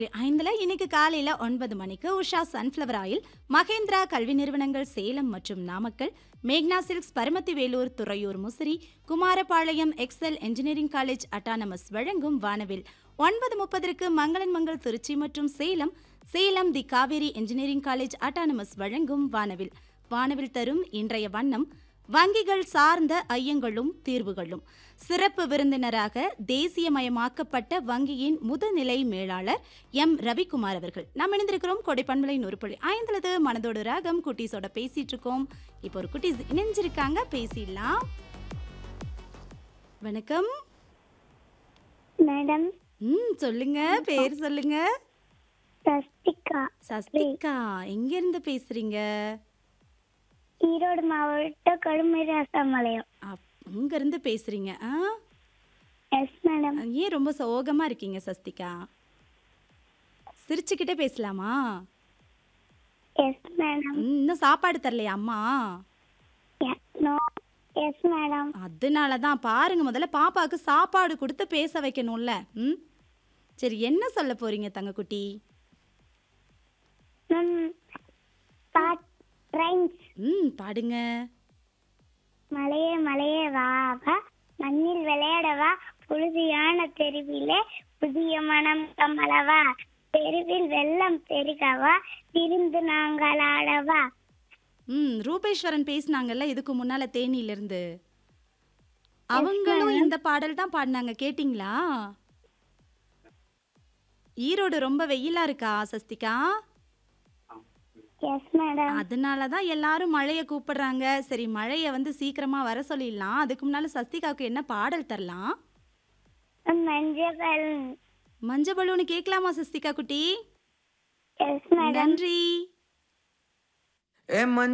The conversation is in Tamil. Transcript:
ஐந்துல இன்னைக்கு காலையில ஒன்பது மணிக்கு உஷா சன்ஃப்ளவர் ஆயில் மகேந்திரா கல்வி நிறுவனங்கள் சேலம் மற்றும் நாமக்கல் மேக்னா silks Paramathi Velur Thuraiyur Musiri Kumarapalayam excel engineering college autonomous வழங்கும் வானவில் ஒன்பது முப்பதற்கு மங்களன் மங்கள் திருச்சி மற்றும் Salem Salem the Kaveri engineering college autonomous வழங்கும் வானவில் வானவில் தரும் இன்றைய வண்ணம் வங்கிகள் சார்ந்த ஐயங்களும் தீர்வுகளும் சிறப்பு விருந்தினராக தேசியமயமாக்கப்பட்ட வங்கியின் முதுநிலை மேலாளர் எம் ரவிக்குமார் அவர்கள் நாம் இணைந்திருக்கிறோம் கொடைப்பண்பலை நூறுபள்ளி ஐந்துலது மனதோடு ராகம் குட்டீஸோட பேசிட்டு இருக்கோம் இப்போ ஒரு குட்டீஸ் இணைஞ்சிருக்காங்க பேசிடலாம் வணக்கம் மேடம் ம் சொல்லுங்க பேர் சொல்லுங்க சஸ்திகா சஸ்திகா எங்க இருந்து பேசுறீங்க ஈரோடு மாவட்டம் கடுமராசமலையம் அப்- அங்க இருந்து பேசுறீங்க ஆ எஸ் மேடம் ஏன் ரொம்ப சோகமா இருக்கீங்க சஸ்திகா சிரிச்சுக்கிட்டே பேசலாமா எஸ் மேடம் ம், இன்னும் சாப்பாடு தரலையா அம்மா நோ எஸ் மேடம் அதனால தான் பாருங்க முதல்ல பாப்பாவுக்கு சாப்பாடு கொடுத்து பேச வைக்கணும்ல ம் சரி என்ன சொல்ல போறீங்க தங்கக்குட்டி மேம் பாட் ரைம்ஸ் ம் பாடுங்க மலையே மலையே வா வா மண்ணில் விளையாடவா புழுதியான தெருவிலே புதிய மனம் கமலவா தெருவில் வெள்ளம் பெருகவா திரிந்து நாங்கள் ஆடவா ம் ரூபேஸ்வரன் பேசினாங்கல்ல இதுக்கு முன்னால தேனியில இருந்து அவங்களும் இந்த பாடல் தான் பாடினாங்க கேட்டிங்களா ஈரோடு ரொம்ப வெயிலா இருக்கா சஸ்திகா எஸ் மேடம் அதனால தான் எல்லாரும் மழையை கூப்பிடுறாங்க சரி மழையை வந்து சீக்கிரமா வர சொல்லிடலாம் அதுக்கு முன்னால சஸ்திகாவுக்கு என்ன பாடல் தரலாம் மஞ்சள் மஞ்ச பலூனு கேட்கலாமா சஸ்திகா குட்டி எஸ் மேடம் நன்றி ஏ மஞ்ச